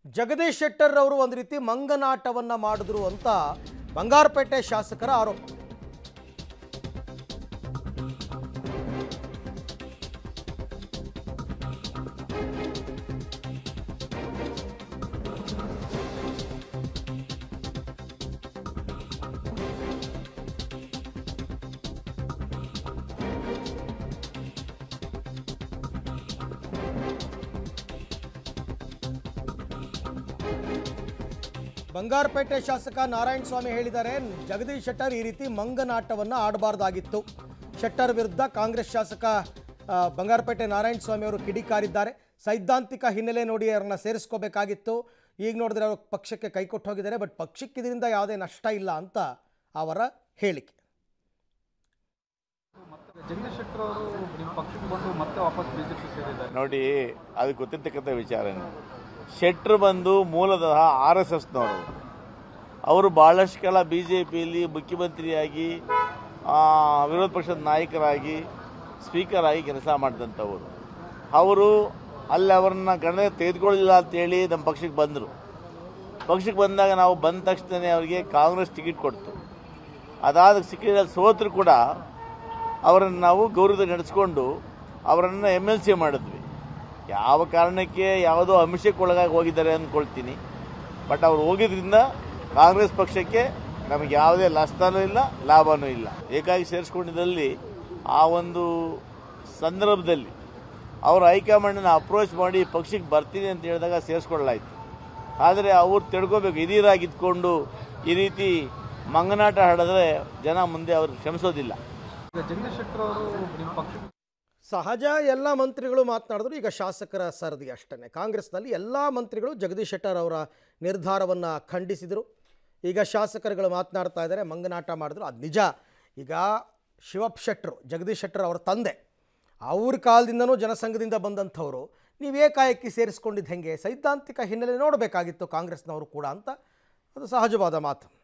ಜಗದೀಶ್ ಶೆಟ್ಟರ್ ಅವರು ಒಂದು ರೀತಿ ಮಂಗನಾಟವನ್ನ ಮಾಡಿದ್ರು ಅಂತ ಬಂಗಾರಪೇಟೆ ಶಾಸಕರ ಆರೋಪ ಬಂಗಾರಪೇಟೆ ಶಾಸಕ ನಾರಾಯಣ ಸ್ವಾಮಿ ಹೇಳಿದ್ದಾರೆ ಜಗದೀಶ್ ಶೆಟ್ಟರ್ ಈ ರೀತಿ ಮಂಗನಾಟವನ್ನು ಆಡಬಾರ್ದಾಗಿತ್ತು ಶೆಟ್ಟರ್ ವಿರುದ್ಧ ಕಾಂಗ್ರೆಸ್ ಶಾಸಕ ಆ, ಬಂಗಾರಪೇಟೆ ನಾರಾಯಣ ಸ್ವಾಮಿ ಅವರು ಕಿಡಿಕಾರಿದ್ದಾರೆ ಸೈದ್ಧಾಂತಿಕ ಹಿನ್ನೆಲೆ ನೋಡಿ ಅವ್ರನ್ನ ಸೇರಿಸ್ಕೋಬೇಕಾಗಿತ್ತು ಈಗ ನೋಡಿದ್ರೆ ಅವರು ಪಕ್ಷಕ್ಕೆ ಕೈಕೊಟ್ಟು ಹೋಗಿದ್ದಾರೆ ಬಟ್ ಪಕ್ಷಕ್ಕೆ ಇದರಿಂದ ಯಾವುದೇ ನಷ್ಟ ಇಲ್ಲ ಅಂತ ಅವರ ಹೇಳಿಕೆ ಜಗದೀಶ್ ಶೆಟ್ಟರ್ ಅವರು ನಿಮ್ಮ ಪಕ್ಷಕ್ಕೆ ಬಂದು ಮತ್ತೆ ವಾಪಸ್ ಬಿಜೆಪಿ ಸೇರಿದ್ದಾರೆ ನೋಡಿ ಅದು ಗೊತ್ತಿರ್ತಕ್ಕಂಥ ವಿಚಾರನೇ ಶೆಟ್ರು ಬಂದು ಮೂಲತಃ ಆರ್ ಎಸ್ ಎಸ್ನವರು ಅವರು ಭಾಳಷ್ಟು ಕಾಲ ಬಿ ಜೆ ಪಿಯಲ್ಲಿ ಮುಖ್ಯಮಂತ್ರಿಯಾಗಿ ಆ, ವಿರೋಧ ಪಕ್ಷದ ನಾಯಕರಾಗಿ ಸ್ಪೀಕರ್ ಆಗಿ ಕೆಲಸ ಮಾಡಿದಂಥವರು ಅವರು ಅಲ್ಲಿ ಅವರನ್ನ ಗಣನೆ ತೆಗೆದುಕೊಳ್ಳಿಲ್ಲ ಅಂತೇಳಿ ನಮ್ಮ ಪಕ್ಷಕ್ಕೆ ಬಂದರು ಪಕ್ಷಕ್ಕೆ ಬಂದಾಗ ನಾವು ಬಂದ ತಕ್ಷಣ ಅವರಿಗೆ ಕಾಂಗ್ರೆಸ್ ಟಿಕೆಟ್ ಕೊಡ್ತು ಅದಾದ ಸಿಕ್ಕಿದ ಸೋತರು ಕೂಡ ಅವರನ್ನು ನಾವು ಗೌರವ ನಡೆಸ್ಕೊಂಡು ಅವರನ್ನು ಎಮ್ ಎಲ್ ಸಿ ಮಾಡಿದ್ವಿ ಯಾವ ಕಾರಣಕ್ಕೆ ಯಾವುದೋ ಅಂಶಕ್ಕೆ ಒಳಗಾಗಿ ಹೋಗಿದ್ದಾರೆ ಅಂದ್ಕೊಳ್ತೀನಿ ಬಟ್ ಅವ್ರು ಹೋಗಿದ್ರಿಂದ ಕಾಂಗ್ರೆಸ್ ಪಕ್ಷಕ್ಕೆ ನಮಗೆ ಯಾವುದೇ ನಷ್ಟನೂ ಇಲ್ಲ ಲಾಭನೂ ಇಲ್ಲ ಏಕಾಗಿ ಸೇರಿಸ್ಕೊಂಡಿದ್ದಲ್ಲಿ ಆ ಒಂದು ಸಂದರ್ಭದಲ್ಲಿ ಅವರು ಹೈಕಮಾಂಡನ್ನ ಅಪ್ರೋಚ್ ಮಾಡಿ ಪಕ್ಷಕ್ಕೆ ಬರ್ತೀನಿ ಅಂತ ಹೇಳಿದಾಗ ಸೇರಿಸ್ಕೊಳ್ಳಾಯ್ತು ಆದರೆ ಅವ್ರು ತಿಳ್ಕೊಬೇಕು ಹಿರಿಯರಾಗಿ ಇದ್ಕೊಂಡು ಈ ರೀತಿ ಮಂಗನಾಟ ಆಡಿದ್ರೆ ಜನ ಮುಂದೆ ಅವ್ರು ಕ್ಷಮಿಸೋದಿಲ್ಲ ಈಗ ಜಗದೀಶ್ ಶೆಟ್ಟರ್ ಅವರು ನಿಮ್ಮ ಪಕ್ಷಕ್ಕೆ ಸಹಜ ಎಲ್ಲ ಮಂತ್ರಿಗಳು ಮಾತನಾಡಿದ್ರು ಈಗ ಶಾಸಕರ ಸರದಿ ಅಷ್ಟೇ ಕಾಂಗ್ರೆಸ್ನಲ್ಲಿ ಎಲ್ಲ ಮಂತ್ರಿಗಳು ಜಗದೀಶ್ ಶೆಟ್ಟರ್ ಅವರ ನಿರ್ಧಾರವನ್ನು ಖಂಡಿಸಿದರು ಈಗ ಶಾಸಕರುಗಳು ಮಾತನಾಡ್ತಾ ಇದ್ದಾರೆ ಮಂಗನಾಟ ಮಾಡಿದ್ರು ಅದು ನಿಜ ಈಗ ಶಿವಪ್ ಶೆಟ್ಟರು ಜಗದೀಶ್ ಶೆಟ್ಟರ್ ಅವರ ತಂದೆ ಅವ್ರ ಕಾಲದಿಂದನೂ ಜನಸಂಘದಿಂದ ಬಂದಂಥವ್ರು ನೀವು ಏಕಾಏಕಿ ಸೇರಿಸ್ಕೊಂಡಿದ್ದು ಹೆಂಗೆ ಸೈದ್ಧಾಂತಿಕ ಹಿನ್ನೆಲೆ ನೋಡಬೇಕಾಗಿತ್ತು ಕಾಂಗ್ರೆಸ್ನವರು ಕೂಡ ಅಂತ ಅದು ಸಹಜವಾದ ಮಾತು